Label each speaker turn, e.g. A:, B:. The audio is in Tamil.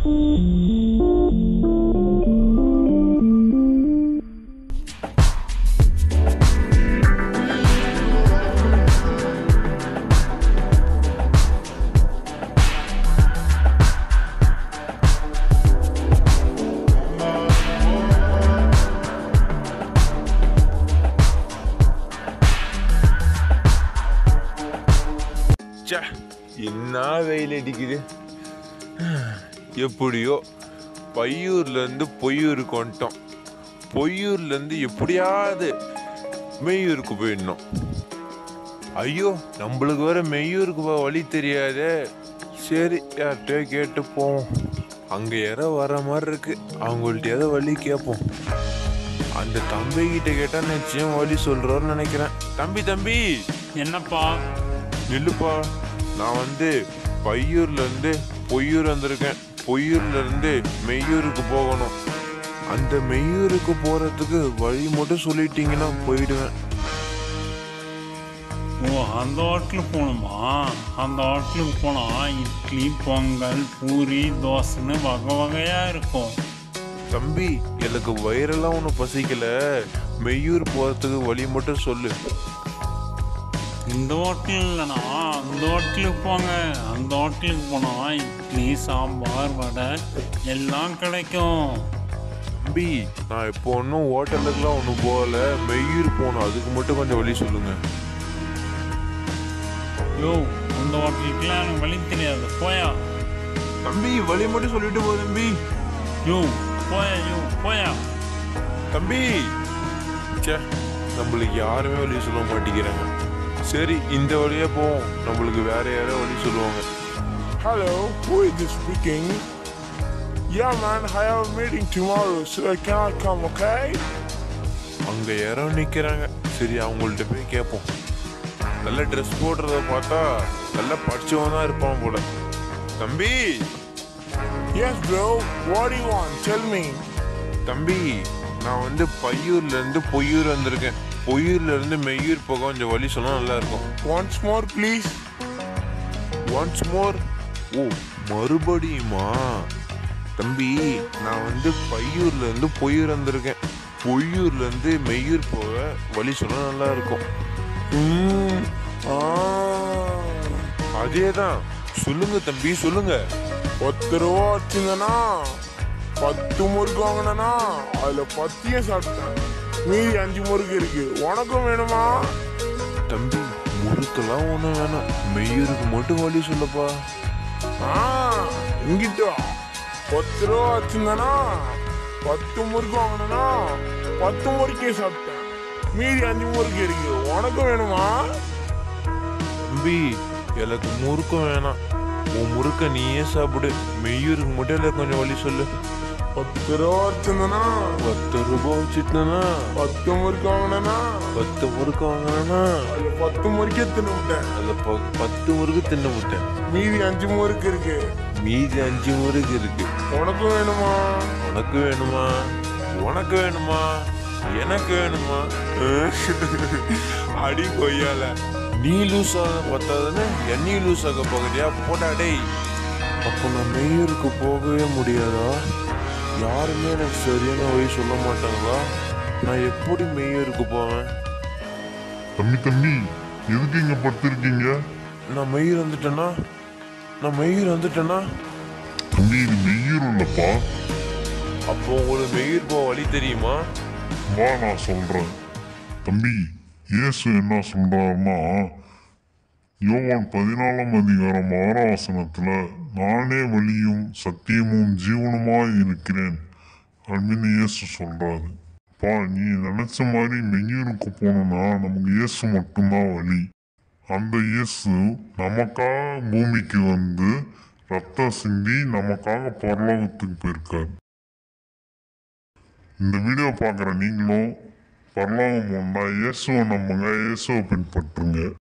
A: ச்சே என்ன வெயில் அடிக்குது எப்படியோ பையூர்லேருந்து பொய்யூருக்கு வந்துட்டோம் பொய்யூர்லேருந்து எப்படியாவது மெய்யூருக்கு போயிடணும் ஐயோ நம்மளுக்கு வேற மெய்யூருக்கு போக வழி தெரியாதே சரி யார்கிட்டயோ கேட்டு போவோம் அங்கே யாரோ வர மாதிரி இருக்கு அவங்கள்ட்டயாவது வழி கேட்போம் அந்த தம்பி கிட்ட கேட்டா நிச்சயம் வழி சொல்றாருன்னு நினைக்கிறேன் தம்பி தம்பி
B: என்னப்பா
A: நில்லுப்பா நான் வந்து பையூர்ல இருந்து பொய்யூர் வந்திருக்கேன் பொய்யூர்ல இருந்து மெய்யூருக்கு போகணும் அந்த மெய்யூருக்கு போறதுக்கு வழி மட்டும் சொல்லிட்டீங்கன்னா போயிடுவேன்
B: ஓ அந்த ஹோட்டலுக்கு போகணுமா அந்த ஹோட்டலுக்கு போனால் இட்லி பொங்கல் பூரி தோசைன்னு வகை வகையாக இருக்கும்
A: தம்பி எனக்கு வயிறெல்லாம் ஒன்றும் பசிக்கல மெய்யூர் போறதுக்கு வழி மட்டும் சொல்லு
B: இந்த ஹோட்டல் இல்லைனா அந்த ஹோட்டலுக்கு போங்க அந்த ஹோட்டலுக்கு போனால் இட்லி சாம்பார் வடை எல்லாம் கிடைக்கும்
A: தம்பி நான் இப்போ ஒன்றும் ஹோட்டலுக்குலாம் ஒன்றும் போகல மெய்யூர் போகணும் அதுக்கு மட்டும் கொஞ்சம் வழி சொல்லுங்க
B: யோ அந்த ஹோட்டலுக்குலாம் எனக்கு வழி தெரியாது போயா
A: தம்பி வழி மட்டும் சொல்லிட்டு போ தம்பி
B: யோ போயா யோ போயா
A: தம்பி ச்சே நம்மளுக்கு யாருமே வழி சொல்ல மாட்டேங்கிறாங்க சரி இந்த வழியா போவோம் நம்மளுக்கு வேற யாரோ வழி சொல்லுவாங்க
C: Hello, who is this speaking? Yeah, man, I have a meeting tomorrow, so I cannot come, okay?
A: அங்க யாரோ நிக்கிறாங்க சரி அவங்கள்ட்ட போய் கேட்போம் நல்ல ட்ரெஸ் போடுறத பார்த்தா நல்லா படிச்சவன் தான் இருப்பான் போல தம்பி
C: Yes, bro, what do you want? Tell me.
A: தம்பி நான் வந்து பையூர்ல இருந்து பொய்யூர் வந்திருக்கேன் பொய்யூர்ல இருந்து மெய்யூர் போக கொஞ்சம் வழி சொன்னா நல்லா இருக்கும்
C: Once more, please.
A: Once more ஓ மறுபடியுமா தம்பி நான் வந்து பையூர்ல இருந்து பொய்யூர் வந்திருக்கேன் பொய்யூர்ல இருந்து மெய்யூர் போக வழி சொன்னா நல்லா இருக்கும்
C: Mm. Ah.
A: அதே தான் சொல்லுங்க தம்பி சொல்லுங்க
C: பத்து ரூபா வச்சிருந்தனா பத்து முறுக்கு வாங்கினா அதுல பத்தியும் சாப்பிட்டேன் மீதி அஞ்சு முறுக்கு இருக்கு உனக்கும் வேணுமா
A: தம்பி முறுக்கெல்லாம் ஒன்றும் வேணாம் மெய்யூருக்கு மட்டும் வழி சொல்லப்பா
C: ஆ இங்கிட்டு வா. பத்து ரூபா வச்சிருந்தனா பத்து முறுக்கு வாங்கினா பத்து முறுக்கையும் சாப்பிட்டேன் மீதி அஞ்சு முறுக்கு இருக்கு உனக்கும் வேணுமா
A: தம்பி எனக்கு முறுக்கும் வேணாம் உன் முறுக்க நீயே சாப்பிடு மெய்யூருக்கு மட்டும் இல்லை கொஞ்சம் வழி சொல்லு
C: பத்து ரூபா வச்சிருந்தனா
A: பத்து ரூபாய் வச்சுட்டேன்னா
C: பத்து முறுக்கு வாங்கினா
A: பத்து முறுக்கு வாங்கினா
C: அதுல பத்து முறுக்கே தின்னு விட்டேன்
A: அதுல ப- பத்து முறுக்கு தின்னு விட்டேன்
C: மீதி அஞ்சு முறுக்கு இருக்கு
A: மீதி அஞ்சு முறுக்கு இருக்கு
C: உனக்கும் வேணுமா
A: உனக்கு வேணுமா உனக்கு வேணுமா எனக்கு வேணுமா அடி கொய்யால நீ லூஸ் ஆக பத்தாதுன்னு என்னையும் லூஸ் ஆக போகிறியா போடா டேய் அப்போ நான் மெய்யூருக்கு போகவே முடியாதா யாருமே எனக்கு சரியான வழி சொல்ல மாட்டாங்களா நான் எப்படி மெய்யூருக்கு போவேன்
D: தம்பி தம்பி எதுக்கு இங்க படுத்திருக்கீங்க
A: நான் மெய்யூர் வந்துட்டேன்னா நான் மெய்யூர் வந்துட்டேன்னா
D: தம்பி இது மெய்யூர் இல்லப்பா
A: அப்போ உங்களுக்கு மெய்யூர் போக வழி தெரியுமா
D: வா நான் சொல்றேன் தம்பி இயேசு என்ன சொல்றாருன்னா யோவான் பதினாலாம் அதிகாரம் ஆறாம் வசனத்துல நானே வழியும் சத்தியமும் ஜீவனுமாய் இருக்கிறேன் அப்படின்னு இயேசு சொல்றாரு பா நீ நினைச்ச மாதிரி மெய்யூருக்கு போகணும்னா நமக்கு இயேசு மட்டும்தான் வழி அந்த இயேசு நமக்காக பூமிக்கு வந்து ரத்தம் சிந்தி நமக்காக பரலோகத்துக்கு போயிருக்காரு இந்த வீடியோ பார்க்குற நீங்களும் பரலோகம் உண்டா இயேசுவை நம்புங்க இயேசுவை பின்பற்றுங்க